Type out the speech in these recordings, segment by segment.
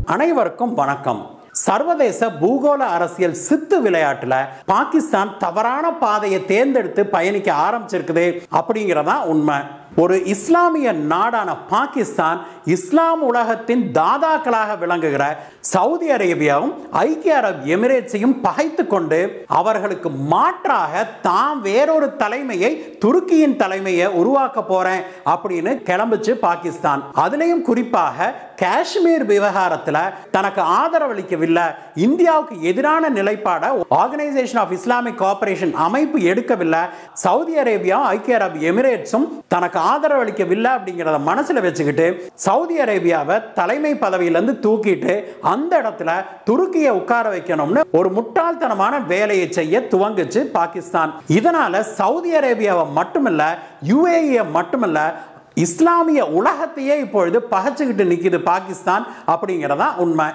அனைவருக்கும் வணக்கம் சர்வதேச பூகோள அரசியல் சித்து விளையாட்டுல பாகிஸ்தான் தவறான பாதையை தேர்ந்தெடுத்து பயணிக்க ஆரம்பிச்சிருக்குது அப்படிங்கிறதா உண்மை ஒரு இஸ்லாமிய நாடான பாகிஸ்தான் இஸ்லாம் உலகத்தின் தாதாக்களாக விளங்குகிற சவுதி அரேபியாவும் ஐக்கிய அரபு எமிரேட்ஸையும் பகைத்து கொண்டு அவர்களுக்கு மாற்றாக தாம் வேறொரு தலைமையை துருக்கியின் தலைமையை உருவாக்க போறேன் அப்படின்னு கிளம்பிச்சு பாகிஸ்தான் அதுலயும் குறிப்பாக காஷ்மீர் விவகாரத்தில் தனக்கு ஆதரவளிக்கவில்லை இந்தியாவுக்கு எதிரான நிலைப்பாட ஆர்கனைசேஷன் ஆஃப் இஸ்லாமிக் கோஆபரேஷன் அமைப்பு எடுக்கவில்லை சவுதி அரேபியா ஐக்கிய அரபு எமிரேட்ஸும் தனக்கு ஆதரவளிக்கவில்லை அப்படிங்கிறத மனசுல வச்சுக்கிட்டு சவுதி அரேபியாவை தலைமை பதவியிலிருந்து தூக்கிட்டு அந்த இடத்துல துருக்கியை உட்கார வைக்கணும்னு ஒரு முட்டாள்தனமான வேலையை செய்ய துவங்குச்சு பாகிஸ்தான் இதனால சவுதி அரேபியாவை மட்டுமல்ல யுஏஇ மட்டுமல்ல இஸ்லாமிய உலகத்தையே இப்பொழுது பகைச்சுக்கிட்டு நிக்குது பாகிஸ்தான் அப்படிங்கிறதா உண்மை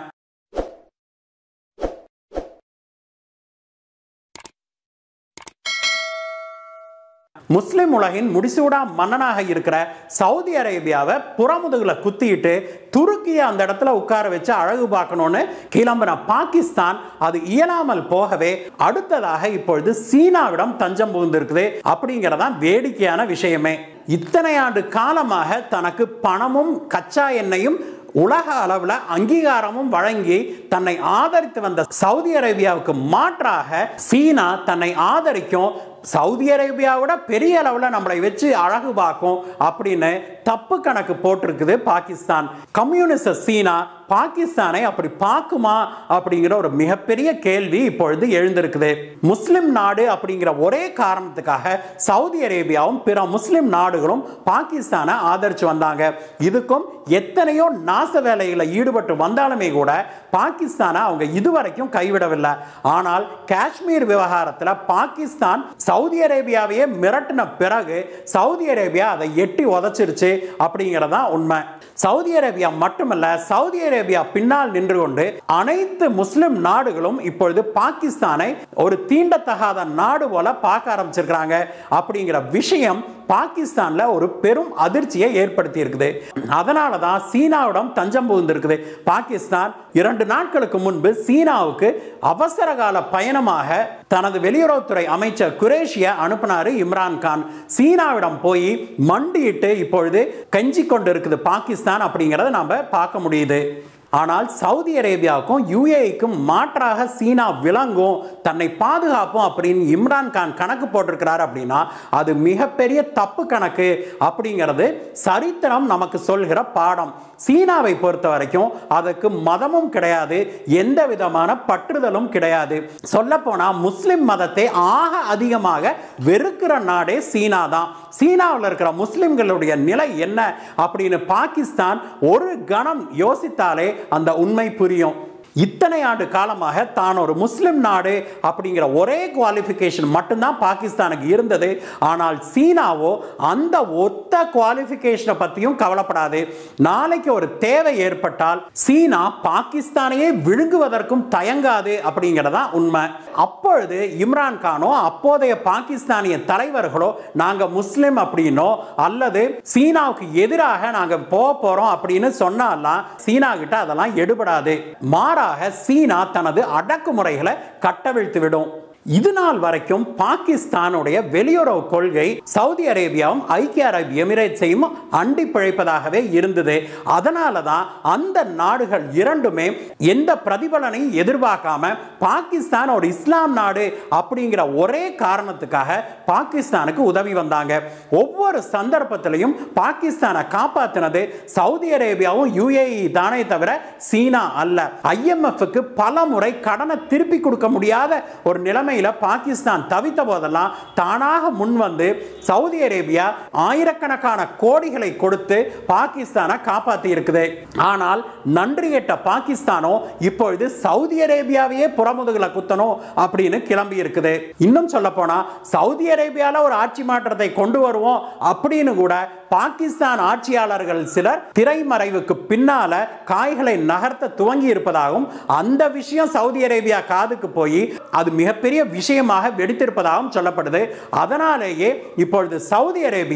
முஸ்லிம் உலகின் முடிசூடா மன்னனாக இருக்கிற சவுதி அரேபியாவை புறமுதுகுல குத்திட்டு துருக்கியை அந்த இடத்துல உட்கார வச்சு அழகு பார்க்கணும்னு கிளம்பின பாகிஸ்தான் அது இயலாமல் போகவே அடுத்ததாக இப்பொழுது சீனாவிடம் தஞ்சம் புகுந்திருக்குது அப்படிங்கிறதான் வேடிக்கையான விஷயமே இத்தனை ஆண்டு காலமாக தனக்கு பணமும் கச்சா எண்ணெயும் உலக அளவில் அங்கீகாரமும் வழங்கி தன்னை ஆதரித்து வந்த சவுதி அரேபியாவுக்கு மாற்றாக சீனா தன்னை ஆதரிக்கும் சவுதி அரேபியாவோட பெரிய அளவில் நம்மளை வச்சு அழகு பார்க்கும் அப்படின்னு தப்பு கணக்கு போட்டிருக்குது பாகிஸ்தான் கம்யூனிஸ்ட் சீனா பாகிஸ்தானை அப்படி பார்க்குமா அப்படிங்கிற ஒரு மிகப்பெரிய கேள்வி இப்பொழுது எழுந்திருக்குது முஸ்லிம் நாடு அப்படிங்கிற ஒரே காரணத்துக்காக சவுதி அரேபியாவும் பிற முஸ்லிம் நாடுகளும் பாகிஸ்தானை ஆதரிச்சு வந்தாங்க இதுக்கும் எத்தனையோ நாச வேலைகளை ஈடுபட்டு வந்தாலுமே கூட பாகிஸ்தானை அவங்க இதுவரைக்கும் கைவிடவில்லை ஆனால் காஷ்மீர் விவகாரத்தில் பாகிஸ்தான் சவுதி அரேபியாவையே மிரட்டின பிறகு சவுதி அரேபியா அதை எட்டி உதச்சிருச்சு அப்படிங்கிறதா உண்மை சவுதி அரேபியா மட்டுமல்ல சவுதி அரேபியா பின்னால் நின்று கொண்டு அனைத்து முஸ்லிம் நாடுகளும் இப்பொழுது பாகிஸ்தானை ஒரு தீண்டத்தகாத நாடு போல பார்க்க ஆரம்பிச்சிருக்கிறாங்க அப்படிங்கிற விஷயம் பாகிஸ்தான்ல ஒரு பெரும் அதிர்ச்சியை ஏற்படுத்தி இருக்குது அதனால தான் சீனாவிடம் தஞ்சம் புகுந்திருக்குது பாகிஸ்தான் இரண்டு நாட்களுக்கு முன்பு சீனாவுக்கு அவசர கால பயணமாக தனது வெளியுறவுத்துறை அமைச்சர் குரேஷியா அனுப்பினாரு இம்ரான் கான் சீனாவிடம் போய் மண்டியிட்டு இப்பொழுது கஞ்சி கொண்டு இருக்குது பாகிஸ்தான் அப்படிங்கிறத நாம பார்க்க முடியுது ஆனால் சவுதி அரேபியாவுக்கும் யுஏஇக்கும் மாற்றாக சீனா விளங்கும் தன்னை பாதுகாப்போம் அப்படின்னு இம்ரான் கான் கணக்கு போட்டிருக்கிறார் அப்படின்னா அது மிகப்பெரிய தப்பு கணக்கு அப்படிங்கிறது சரித்திரம் நமக்கு சொல்கிற பாடம் சீனாவை பொறுத்த வரைக்கும் அதுக்கு மதமும் கிடையாது எந்த விதமான பற்றுதலும் கிடையாது சொல்ல போனா முஸ்லிம் மதத்தை ஆக அதிகமாக வெறுக்கிற நாடே சீனா தான் சீனாவில் இருக்கிற முஸ்லிம்களுடைய நிலை என்ன அப்படின்னு பாகிஸ்தான் ஒரு கணம் யோசித்தாலே அந்த உண்மை புரியும் இத்தனை ஆண்டு காலமாக தான் ஒரு முஸ்லிம் நாடு அப்படிங்கிற ஒரே குவாலிஃபிகேஷன் மட்டும்தான் பாகிஸ்தானுக்கு இருந்தது ஆனால் சீனாவோ அந்த ஒத்த குவாலிஃபிகேஷனை பற்றியும் கவலைப்படாது நாளைக்கு ஒரு தேவை ஏற்பட்டால் சீனா பாகிஸ்தானையே விழுங்குவதற்கும் தயங்காது அப்படிங்கிறதா உண்மை அப்பொழுது இம்ரான் கானோ அப்போதைய பாகிஸ்தானிய தலைவர்களோ நாங்க முஸ்லிம் அப்படின்னோ அல்லது சீனாவுக்கு எதிராக நாங்க போக போறோம் அப்படின்னு சொன்னாலாம் சீனா கிட்ட அதெல்லாம் எடுபடாது மாற மாறாக சீனா தனது அடக்குமுறைகளை கட்டவிழ்த்து விடும் இது நாள் வரைக்கும் பாகிஸ்தானுடைய வெளியுறவு கொள்கை சவுதி அரேபியாவும் ஐக்கிய அரபு எமிரேட்ஸையும் அண்டி பிழைப்பதாகவே இருந்தது அதனால தான் அந்த நாடுகள் இரண்டுமே எந்த பிரதிபலனையும் எதிர்பார்க்காம பாகிஸ்தான் ஒரு இஸ்லாம் நாடு அப்படிங்கிற ஒரே காரணத்துக்காக பாகிஸ்தானுக்கு உதவி வந்தாங்க ஒவ்வொரு சந்தர்ப்பத்திலையும் பாகிஸ்தானை காப்பாற்றினது சவுதி அரேபியாவும் யுஏஇ தானே தவிர சீனா அல்ல ஐஎம்எஃப்க்கு பல முறை கடனை திருப்பி கொடுக்க முடியாத ஒரு நிலைமை நிலைமையில பாகிஸ்தான் தவித்த போதெல்லாம் தானாக முன் வந்து சவுதி அரேபியா ஆயிரக்கணக்கான கோடிகளை கொடுத்து பாகிஸ்தானை காப்பாற்றி இருக்குது ஆனால் நன்றி கெட்ட பாகிஸ்தானோ இப்பொழுது சவுதி அரேபியாவையே புறமுதுகுல குத்தணும் அப்படின்னு கிளம்பி இருக்குது இன்னும் சொல்ல போனா சவுதி அரேபியால ஒரு ஆட்சி மாற்றத்தை கொண்டு வருவோம் அப்படின்னு கூட பாகிஸ்தான் ஆட்சியாளர்கள் சிலர் திரைமறைவுக்கு பின்னால காய்களை நகர்த்த துவங்கி இருப்பதாகவும் அந்த விஷயம் சவுதி அரேபியா காதுக்கு போய் அது மிகப்பெரிய விஷயமாக வெடித்திருப்பதாகவும் சொல்லப்படுது அதனாலேயே இப்பொழுது சவுதி அரேபியா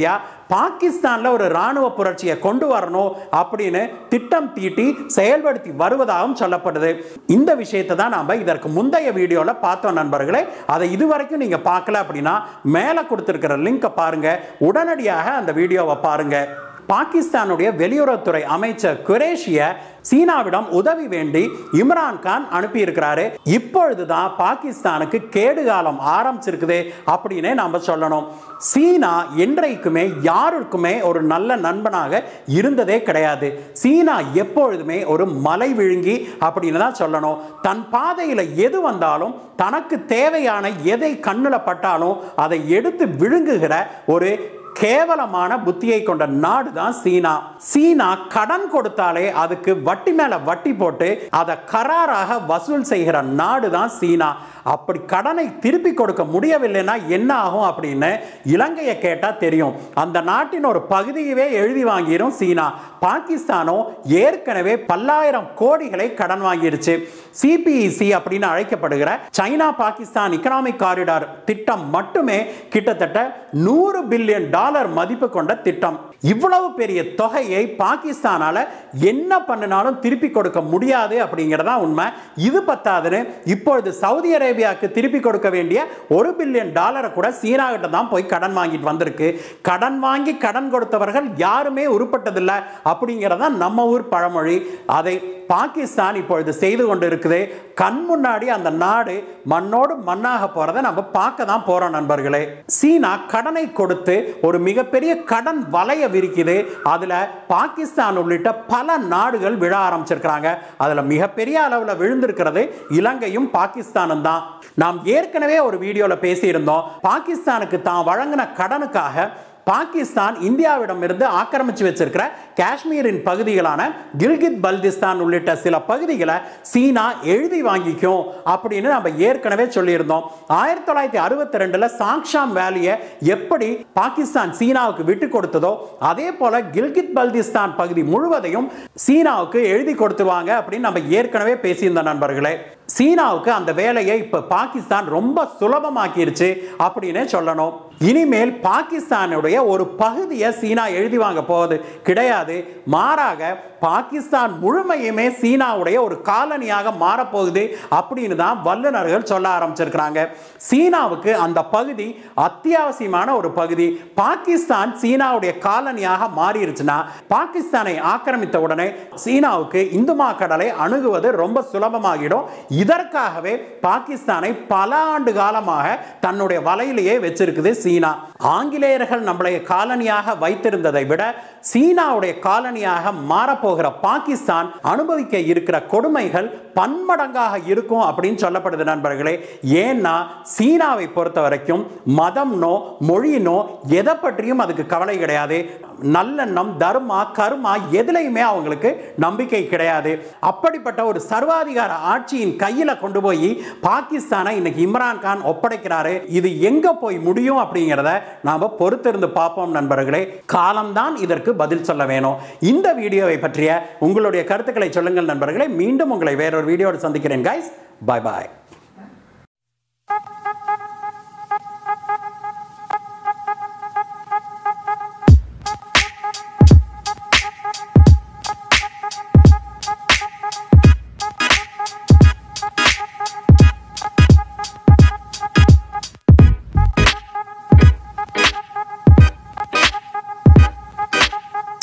பாகிஸ்தான்ல ஒரு ராணுவ புரட்சியை கொண்டு வரணும் அப்படின்னு திட்டம் தீட்டி செயல்படுத்தி வருவதாகவும் சொல்லப்படுது இந்த விஷயத்தை தான் நாம இதற்கு முந்தைய வீடியோல பார்த்தோம் நண்பர்களே அதை இதுவரைக்கும் நீங்க பார்க்கல அப்படின்னா மேலே கொடுத்திருக்கிற லிங்கை பாருங்க உடனடியாக அந்த வீடியோவை பாருங்க பாகிஸ்தானுடைய வெளியுறவுத்துறை அமைச்சர் குரேஷிய சீனாவிடம் உதவி வேண்டி இம்ரான் கான் அனுப்பியிருக்கிறாரு இப்பொழுதுதான் பாகிஸ்தானுக்கு கேடு காலம் ஆரம்பிச்சிருக்குது அப்படின்னே நாம சொல்லணும் சீனா என்றைக்குமே யாருக்குமே ஒரு நல்ல நண்பனாக இருந்ததே கிடையாது சீனா எப்பொழுதுமே ஒரு மலை விழுங்கி அப்படின்னு தான் சொல்லணும் தன் பாதையில் எது வந்தாலும் தனக்கு தேவையான எதை கண்ணில் பட்டாலும் அதை எடுத்து விழுங்குகிற ஒரு கேவலமான புத்தியை கொண்ட நாடு தான் சீனா சீனா கடன் கொடுத்தாலே அதுக்கு வட்டி மேல வட்டி போட்டு அதை கராராக வசூல் செய்கிற நாடு தான் சீனா அப்படி கடனை திருப்பி கொடுக்க முடியவில்லைன்னா என்ன ஆகும் அப்படின்னு இலங்கையை கேட்டா தெரியும் அந்த நாட்டின் ஒரு பகுதியவே எழுதி வாங்கிடும் சீனா பாகிஸ்தானோ ஏற்கனவே பல்லாயிரம் கோடிகளை கடன் வாங்கிருச்சு சிபிஇசி அப்படின்னு அழைக்கப்படுகிற சைனா பாகிஸ்தான் இக்கனாமிக் காரிடார் திட்டம் மட்டுமே கிட்டத்தட்ட நூறு பில்லியன் டாலர் மதிப்பு கொண்ட திட்டம் இவ்வளவு பெரிய தொகையை பாகிஸ்தானால என்ன பண்ணினாலும் திருப்பி கொடுக்க முடியாது அப்படிங்கிறதா உண்மை இது பத்தாதுன்னு இப்பொழுது சவுதி அரேபியாவுக்கு திருப்பி கொடுக்க வேண்டிய ஒரு பில்லியன் டாலரை கூட சீனா கிட்ட தான் போய் கடன் வாங்கிட்டு வந்திருக்கு கடன் வாங்கி கடன் கொடுத்தவர்கள் யாருமே உருப்பட்டதில்லை அப்படிங்கிறதா நம்ம ஊர் பழமொழி அதை பாகிஸ்தான் இப்பொழுது செய்து கொண்டு இருக்குது கண் முன்னாடி அந்த நாடு மண்ணோடு மண்ணாக போறதை நம்ம பார்க்க தான் போறோம் நண்பர்களே சீனா கடனை கொடுத்து ஒரு மிகப்பெரிய கடன் வலைய விரிக்குது அதுல பாகிஸ்தான் உள்ளிட்ட பல நாடுகள் விழ ஆரம்பிச்சிருக்கிறாங்க அதுல மிகப்பெரிய அளவில் விழுந்திருக்கிறது இலங்கையும் பாகிஸ்தானும் தான் நாம் ஏற்கனவே ஒரு வீடியோல பேசியிருந்தோம் பாகிஸ்தானுக்கு தான் வழங்கின கடனுக்காக பாகிஸ்தான் இந்தியாவிடமிருந்து ஆக்கிரமிச்சு வச்சிருக்கிற காஷ்மீரின் பகுதிகளான கில்கித் பல்திஸ்தான் உள்ளிட்ட சில பகுதிகளை சீனா எழுதி வாங்கிக்கும் அப்படின்னு நம்ம ஏற்கனவே சொல்லியிருந்தோம் ஆயிரத்தி தொள்ளாயிரத்தி அறுபத்தி ரெண்டுல சாங்ஷாம் வேலியை எப்படி பாகிஸ்தான் சீனாவுக்கு விட்டு கொடுத்ததோ அதே போல கில்கித் பல்திஸ்தான் பகுதி முழுவதையும் சீனாவுக்கு எழுதி கொடுத்துருவாங்க அப்படின்னு நம்ம ஏற்கனவே பேசியிருந்தோம் நண்பர்களே சீனாவுக்கு அந்த வேலையை இப்ப பாகிஸ்தான் ரொம்ப சுலபமாக்கிருச்சு அப்படின்னே சொல்லணும் இனிமேல் பாகிஸ்தானுடைய ஒரு பகுதியை சீனா எழுதி வாங்க போவது கிடையாது மாறாக பாகிஸ்தான் முழுமையுமே சீனாவுடைய ஒரு காலனியாக மாறப்போகுது அப்படின்னு தான் வல்லுநர்கள் சொல்ல ஆரம்பிச்சிருக்கிறாங்க சீனாவுக்கு அந்த பகுதி அத்தியாவசியமான ஒரு பகுதி பாகிஸ்தான் சீனாவுடைய காலனியாக மாறிடுச்சுன்னா பாகிஸ்தானை ஆக்கிரமித்த உடனே சீனாவுக்கு இந்துமா கடலை அணுகுவது ரொம்ப சுலபமாகிடும் இதற்காகவே பாகிஸ்தானை பல ஆண்டு காலமாக தன்னுடைய வலையிலேயே வச்சிருக்குது சீனா ஆங்கிலேயர்கள் நம்மளை காலனியாக வைத்திருந்ததை விட சீனாவுடைய காலனியாக மாறப்போகிற பாகிஸ்தான் அனுபவிக்க இருக்கிற கொடுமைகள் பன்மடங்காக இருக்கும் அப்படின்னு சொல்லப்படுது நண்பர்களே ஏன்னா சீனாவை பொறுத்த வரைக்கும் மதம்னோ மொழினோ எதை பற்றியும் அதுக்கு கவலை கிடையாது நல்லெண்ணம் தர்மா கர்மா எதுலையுமே அவங்களுக்கு நம்பிக்கை கிடையாது அப்படிப்பட்ட ஒரு சர்வாதிகார ஆட்சியின் கையில கொண்டு போய் பாகிஸ்தானை இன்னைக்கு இம்ரான் கான் ஒப்படைக்கிறாரு இது எங்க போய் முடியும் அப்படிங்கிறத நாம பொறுத்திருந்து பார்ப்போம் நண்பர்களே காலம்தான் இதற்கு பதில் சொல்ல வேணும் இந்த வீடியோவை பற்றிய உங்களுடைய கருத்துக்களை சொல்லுங்கள் நண்பர்களே மீண்டும் உங்களை வேறொரு வீடியோடு சந்திக்கிறேன் கைஸ் பாய் பாய்